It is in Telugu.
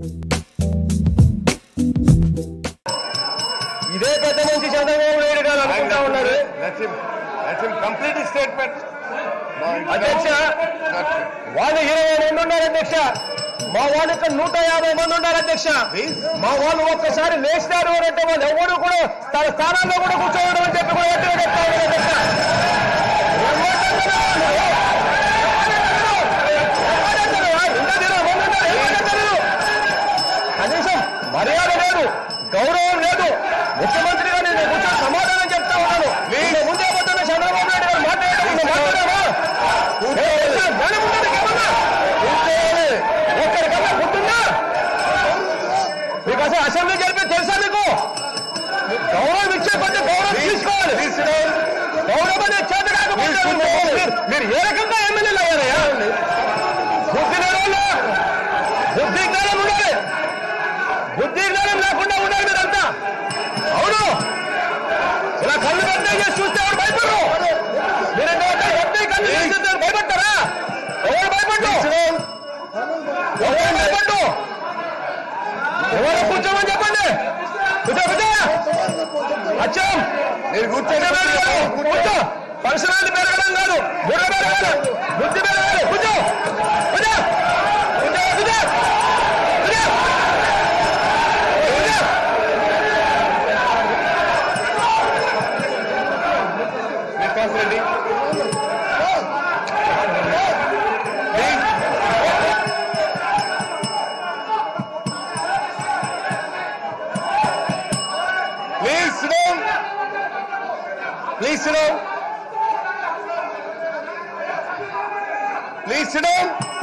ఇదే పెద్ద మంచి చంద్రబాబు నాయుడు గారు అనుకుంటా ఉన్నారు Let him, let him complete his statement. No, it's అధ్యక్ష not- not- వాళ్ళు ఇరవై మంది ఉన్నారు అధ్యక్ష మా వాళ్ళు ఇక్కడ నూట యాభై మంది ఉన్నారు అధ్యక్ష మా వాళ్ళు ఒక్కసారి లేచినారు అని అంటే వాళ్ళు ఎవరు కూడా తన స్థానాల్లో కూడా కూర్చోవడం అని చెప్పి కూడా గట్టిగా చెప్తా ఉన్నారు అధ్యక్ష కనీసం మర్యాద లేదు గౌరవం లేదు ముఖ్యమంత్రిగా నేను కూర్చొని సమాధానం చెప్తా ఉన్నాను నేను ముందే పోతున్న చంద్రబాబు నాయుడు గారు మాట్లాడారు నేను మాట్లాడామా దాని ముందు ఏమన్నా కూర్చోవాలి. ఒక్కరికన్నా గుర్తుందా మీకు అసలు అసెంబ్లీ జరిపి తెలుసా మీకు గౌరవం ఇచ్చే కొద్ది గౌరవం తీసుకోవాలి గౌరవం అనేది చేత కాకపోతే మీరు- మీరు ఏ రకంగా ఎమ్మెల్యేలు అయ్యారయ్యా బుద్ధి లేని బుద్ధి జ్ఞానం ఉండాలి బుద్ధి జ్ఞానం లేకుండా ఉండాలి మీరంతా అవును ఇలా కళ్ళు పెద్ద చేసి చూస్తే ఎవరు భయపడరు మీరు ఎప్పుడు కళ్ళు చేస్తే భయపడతారా ఎవరు భయపడ్డు ఎవరు భయపడ్డు ఎవరు కూర్చోమని చెప్పండి కూర్చో కూర్చో అచ్చం మీరు కూర్చోండి. కూర్చో పరిసరాలు పెరగడం కాదు బుర్ర పెరగాలి బుద్ధి పెరగాలి కూర్చో కూర్చో కూర్చో కూర్చో కూర్చో కూర్చో Responsibility. Please. Please sit down. Please sit down. Please sit down.